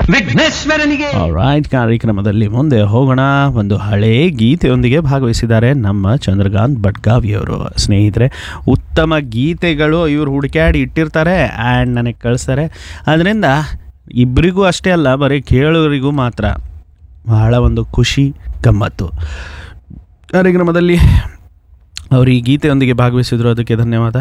ವಿಘ್ನೇಶ್ವರನಿಗೆ right ಕಾರ್ಯಕ್ರಮದಲ್ಲಿ ಮುಂದೆ ಹೋಗೋಣ ಒಂದು ಹಳೇ ಗೀತೆಯೊಂದಿಗೆ ಭಾಗವಹಿಸಿದ್ದಾರೆ ನಮ್ಮ ಚಂದ್ರಕಾಂತ್ ಭಟ್ಗಾವಿಯವರು ಸ್ನೇಹಿತರೆ ಉತ್ತಮ ಗೀತೆಗಳು ಇವರು ಹುಡುಕ್ಯಾಡಿ ಇಟ್ಟಿರ್ತಾರೆ ಆ್ಯಂಡ್ ನನಗೆ ಕಳಿಸ್ತಾರೆ ಅದರಿಂದ ಇಬ್ಬರಿಗೂ ಅಷ್ಟೇ ಅಲ್ಲ ಬರೀ ಕೇಳೋರಿಗೂ ಮಾತ್ರ ಬಹಳ ಒಂದು ಖುಷಿ ಗಮ್ಮತ್ತು ಕಾರ್ಯಕ್ರಮದಲ್ಲಿ ಅವರು ಈ ಗೀತೆಯೊಂದಿಗೆ ಭಾಗವಹಿಸಿದ್ರು ಅದಕ್ಕೆ ಧನ್ಯವಾದ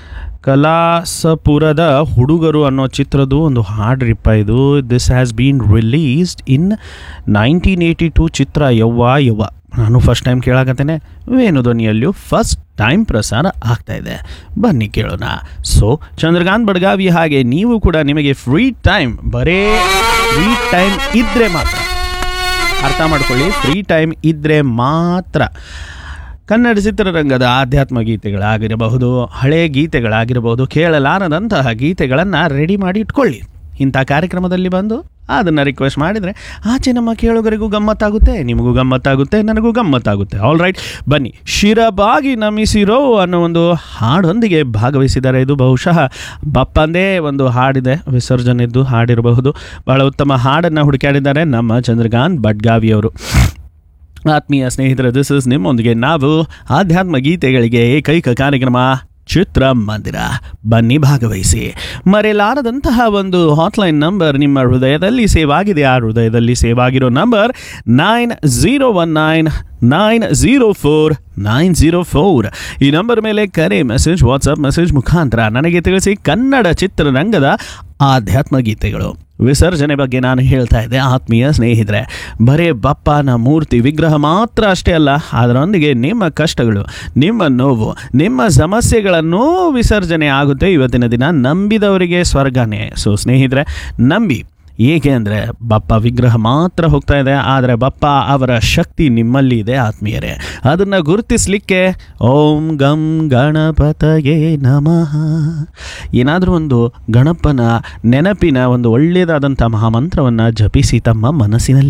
ಕಲಾಸಪುರದ ಹುಡುಗರು ಅನ್ನೋ ಚಿತ್ರದ ಒಂದು ಹಾಡ್ರಿಪ್ಪ ಇದು this has been released in nineteen eighty two ಚಿತ್ರ ಯವ್ವ ಯವ್ವ ನಾನು ಫಸ್ಟ್ ಟೈಮ್ ಕೇಳಾಕತ್ತೇನೆ ವೇಣುಧ್ವನಿಯಲ್ಲಿಯೂ ಫಸ್ಟ್ ಟೈಮ್ ಪ್ರಸಾರ ಆಗ್ತಾ ಇದೆ ಬನ್ನಿ ಕೇಳೋಣ ಸೊ ಚಂದ್ರಕಾಂತ್ ಬಡ್ಗಾವಿ ಹಾಗೆ ನೀವು ಕೂಡ ನಿಮಗೆ ಫ್ರೀ ಟೈಮ್ ಬರೇ ಫ್ರೀ ಟೈಮ್ ಇದ್ದರೆ ಮಾತ್ರ ಅರ್ಥ ಮಾಡ್ಕೊಳ್ಳಿ ಫ್ರೀ ಟೈಮ್ ಇದ್ದರೆ ಮಾತ್ರ ಕನ್ನಡ ಚಿತ್ರರಂಗದ ಆಧ್ಯಾತ್ಮ ಗೀತೆಗಳಾಗಿರಬಹುದು ಹಳೆಯ ಗೀತೆಗಳಾಗಿರಬಹುದು ಕೇಳಲಾರದಂತಹ ಗೀತೆಗಳನ್ನು ರೆಡಿ ಮಾಡಿ ಇಟ್ಕೊಳ್ಳಿ ಇಂಥ ಕಾರ್ಯಕ್ರಮದಲ್ಲಿ ಬಂದು ಅದನ್ನು ರಿಕ್ವೆಸ್ಟ್ ಮಾಡಿದರೆ ಆಚೆ ನಮ್ಮ ಕೇಳುಗರಿಗೂ ಗಮ್ಮತ್ತಾಗುತ್ತೆ ನಿಮಗೂ ಗಮ್ಮತ್ತಾಗುತ್ತೆ ನನಗೂ ಗಮ್ಮತ್ತಾಗುತ್ತೆ ಆಲ್ ರೈಟ್ ಬನ್ನಿ ಶಿರಬಾಗಿ ನಮಿಸಿರೋ ಅನ್ನೋ ಒಂದು ಹಾಡೊಂದಿಗೆ ಭಾಗವಹಿಸಿದ್ದಾರೆ ಇದು ಬಹುಶಃ ಬಪ್ಪಂದೇ ಒಂದು ಹಾಡಿದೆ ವಿಸರ್ಜನೆದ್ದು ಹಾಡಿರಬಹುದು ಬಹಳ ಉತ್ತಮ ಹಾಡನ್ನು ಹುಡುಕಾಡಿದ್ದಾರೆ ನಮ್ಮ ಚಂದ್ರಕಾಂತ್ ಬಡ್ಗಾವಿಯವರು ಆತ್ಮೀಯ ಸ್ನೇಹಿತರ ದಿಸ್ ಇಸ್ ನಿಮ್ಮೊಂದಿಗೆ ನಾವು ಆಧ್ಯಾತ್ಮ ಗೀತೆಗಳಿಗೆ ಏಕೈಕ ಕಾರ್ಯಕ್ರಮ ಚಿತ್ರಮಂದಿರ ಬನ್ನಿ ಭಾಗವಹಿಸಿ ಮರೆಯಲಾರದಂತಹ ಒಂದು ಹಾಟ್ಲೈನ್ ನಂಬರ್ ನಿಮ್ಮ ಹೃದಯದಲ್ಲಿ ಸೇವ್ ಆಗಿದೆ ಆ ಹೃದಯದಲ್ಲಿ ಸೇವ್ ಆಗಿರೋ number nine zero one nine nine zero four nine zero four ಈ ನಂಬರ್ ಮೇಲೆ ಕರೆ ಮೆಸೇಜ್ ವಾಟ್ಸಪ್ ಮೆಸೇಜ್ ಮುಖಾಂತರ ನನಗೆ ತಿಳಿಸಿ ಕನ್ನಡ ಚಿತ್ರರಂಗದ ಆಧ್ಯಾತ್ಮ ಗೀತೆಗಳು ವಿಸರ್ಜನೆ ಬಗ್ಗೆ ನಾನು ಹೇಳ್ತಾ ಇದ್ದೆ ಆತ್ಮೀಯ ಸ್ನೇಹಿತರೆ ಬರೇ ಬಪ್ಪನ ಮೂರ್ತಿ ವಿಗ್ರಹ ಮಾತ್ರ ಅಷ್ಟೇ ಅಲ್ಲ ಅದರೊಂದಿಗೆ ನಿಮ್ಮ ಕಷ್ಟಗಳು ನಿಮ್ಮ ನೋವು ನಿಮ್ಮ ಸಮಸ್ಯೆಗಳನ್ನು ವಿಸರ್ಜನೆ ಆಗುತ್ತೆ ಇವತ್ತಿನ ದಿನ ನಂಬಿದವರಿಗೆ ಸ್ವರ್ಗನೇ ಸೊ ಸ್ನೇಹಿತರೆ ನಂಬಿ ಏಕೆ ಅಂದರೆ ಬಪ್ಪ ವಿಗ್ರಹ ಮಾತ್ರ ಹೋಗ್ತಾ ಇದೆ ಆದರೆ ಬಪ್ಪ ಅವರ ಶಕ್ತಿ ನಿಮ್ಮಲ್ಲಿ ಇದೆ ಆತ್ಮೀಯರೇ ಅದನ್ನು ಗುರುತಿಸಲಿಕ್ಕೆ ಓಂ ಗಂ ಗಣಪತಗೆ ನಮಃ ಏನಾದರೂ ಒಂದು ಗಣಪನ ನೆನಪಿನ ಒಂದು ಒಳ್ಳೆಯದಾದಂಥ ಮಹಾಮಂತ್ರವನ್ನು ಜಪಿಸಿ ತಮ್ಮ ಮನಸ್ಸಿನಲ್ಲಿ